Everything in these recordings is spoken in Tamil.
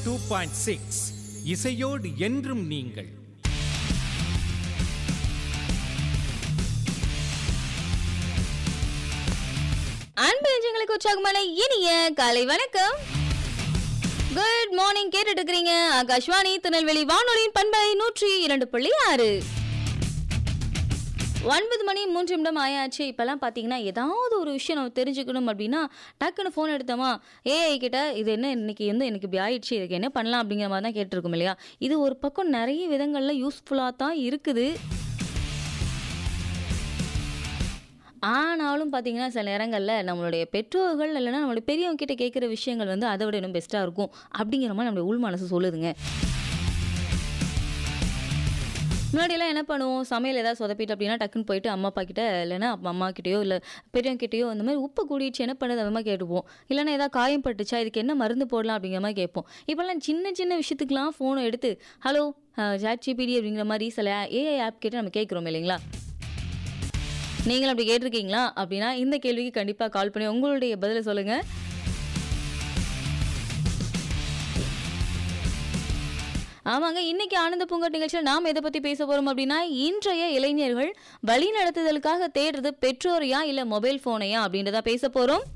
டூ பாயிண்ட் சிக்ஸ் இசையோடு என்றும் நீங்கள் அன்பு நெஞ்சங்களுக்கு உற்சாகமான இனிய காலை வணக்கம் குட் மார்னிங் கேட்டுட்டு இருக்கிறீங்க ஆகாஷ்வாணி திருநெல்வேலி வானொலியின் பண்பலை நூற்றி இரண்டு புள்ளி ஆறு ஒன்பது மணி மூன்று நிமிடம் ஆயாச்சு இப்போல்லாம் பார்த்தீங்கன்னா ஏதாவது ஒரு விஷயம் நம்ம தெரிஞ்சுக்கணும் அப்படின்னா டக்குன்னு ஃபோன் எடுத்தோமா ஏஐ கிட்ட இது என்ன இன்னைக்கு வந்து எனக்கு இப்படி ஆயிடுச்சு இதுக்கு என்ன பண்ணலாம் அப்படிங்கிற மாதிரி தான் கேட்டிருக்கோம் இல்லையா இது ஒரு பக்கம் நிறைய விதங்களில் யூஸ்ஃபுல்லாக தான் இருக்குது ஆனாலும் பார்த்தீங்கன்னா சில நேரங்களில் நம்மளுடைய பெற்றோர்கள் இல்லைன்னா நம்மளுடைய பெரியவங்க கிட்ட கேட்குற விஷயங்கள் வந்து அதை விட இன்னும் பெஸ்ட்டாக இருக்கும் அப்படிங்கிற மாதிரி நம்மளுடைய உள் மனசு சொல்லுதுங்க முன்னாடியெல்லாம் என்ன பண்ணுவோம் சமையல் ஏதாவது சொதப்பிட்டு அப்படின்னா டக்குன்னு போயிட்டு அம்மா அப்பா கிட்ட இல்லைன்னா அப்பா அம்மா கிட்டேயோ இல்லை பெரியவங்க கிட்டேயோ அந்த மாதிரி உப்பு கூடிடுச்சு என்ன பண்ணுது அந்த மாதிரி கேட்டுப்போம் இல்லைன்னா ஏதாவது காயம் பட்டுச்சா இதுக்கு என்ன மருந்து போடலாம் அப்படிங்கிற மாதிரி கேட்போம் இப்போல்லாம் சின்ன சின்ன விஷயத்துக்குலாம் ஃபோனை எடுத்து ஹலோ சாட் ஜிபிடி அப்படிங்கிற மாதிரி சில ஏஐ ஆப் கிட்ட நம்ம கேட்குறோம் இல்லைங்களா நீங்களும் அப்படி கேட்டிருக்கீங்களா அப்படின்னா இந்த கேள்விக்கு கண்டிப்பாக கால் பண்ணி உங்களுடைய பதிலை சொல்லுங்கள் ஆமாங்க இன்னைக்கு ஆனந்த பூங்காட் நிகழ்ச்சியில் நாம் எதை பற்றி பேச போகிறோம் அப்படின்னா இன்றைய இளைஞர்கள் வழி நடத்துதலுக்காக தேடுறது பெற்றோரையா இல்லை மொபைல் ஃபோனையா அப்படின்றத பேச போகிறோம்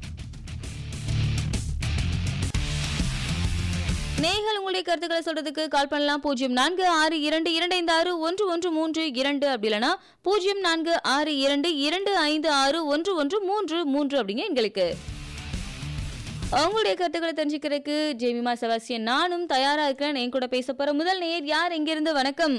நேர்கள் உங்களுடைய கருத்துக்களை சொல்றதுக்கு கால் பண்ணலாம் பூஜ்ஜியம் நான்கு ஆறு இரண்டு இரண்டு ஐந்து ஆறு ஒன்று ஒன்று மூன்று இரண்டு அப்படி இல்லைன்னா பூஜ்ஜியம் நான்கு ஆறு இரண்டு இரண்டு ஐந்து ஆறு ஒன்று ஒன்று மூன்று மூன்று அப்படிங்க எங்களுக்கு அவங்களுடைய கருத்துக்களை தெரிஞ்சுக்கிறதுக்கு ஜெமிமா செபாஸ்டியன் நானும் தயாரா இருக்கிறேன் என் கூட பேச போற முதல் நேர் யார் எங்கிருந்து வணக்கம்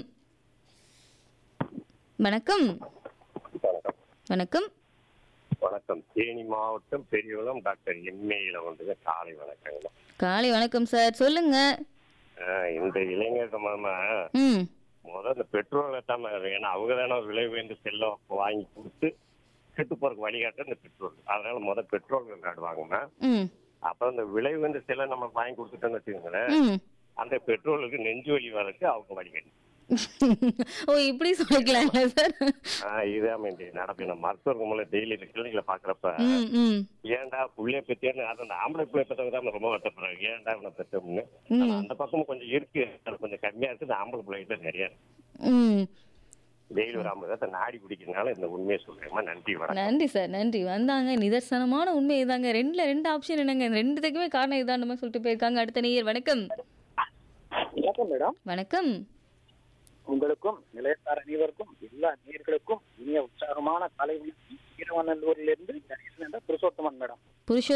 வணக்கம் வணக்கம் வணக்கம் வணக்கம் தேனி மாவட்டம் பெரியகுளம் டாக்டர் எம்ஏல வந்துங்க காலை வணக்கங்க காலை வணக்கம் சார் சொல்லுங்க ஆஹ் இந்த இளைஞர் சம்பந்தமா ம் முதல்ல இந்த பெட்ரோலை தான் ஏன்னா அவங்க தானே விலை உயர்ந்த செல்லம் வாங்கி கொடுத்து கெட்டு போறதுக்கு வழிகாட்ட இந்த பெட்ரோல் அதனால முதல் பெட்ரோல் காட்டுவாங்கன்னா ம் அப்புறம் இந்த விலை உயர்ந்த செல்லம் நம்ம வாங்கி கொடுத்துட்டோம்னு வச்சுக்கோங்களேன் ம் அந்த பெட்ரோலுக்கு நெஞ்சு வலி வரக்கு அவங்க வழிகாட்டு ஓ இப்படி சொல்லிக்கலாம்ல சார் ஆஹ் இதான் இந்த நடப்பு நம்ம மருத்துவ மூலம் டெய்லி இந்த கிளினிக்ல பாக்குறப்ப ம் ம் ஏன்டா புள்ளைய பத்தியான்னு அது அந்த ஆம்பளை பிள்ளை பத்தவங்க தான் ரொம்ப வருத்தப்படுறாங்க ஏன்டா இவனை பெற்றோம்னு ம். ஆனா அந்த பக்கமும் கொஞ்சம் இருக்கு அது கொஞ்சம் கம்மியா இருக்கு இந்த ஆம்பளை பிள்ளைகிட்ட நிறைய இருக்கு ம் டெய்லி ஒரு ஐம்பது ரூபா நாடி பிடிக்கிறதுனால இந்த உண்மையை சொல்றேன் நன்றி வணக்கம் நன்றி சார் நன்றி வந்தாங்க நிதர்சனமான உண்மை இதாங்க ரெண்டுல ரெண்டு ஆப்ஷன் என்னங்க இந்த ரெண்டுத்துக்குமே காரணம் இதான் மாதிரி சொல்லிட்டு போயிருக்காங்க அடுத்த நேயர் வணக்கம் வணக்கம் மேடம் வணக்கம் உங்களுக்கும் நிலையத்தார் அனைவருக்கும் எல்லா நேர்களுக்கும் இனிய உற்சாகமான காலை வணக்கம் ஈரவநல்லூரிலிருந்து கணேசன் என்ற புருஷோத்தமன் மேடம் புருஷ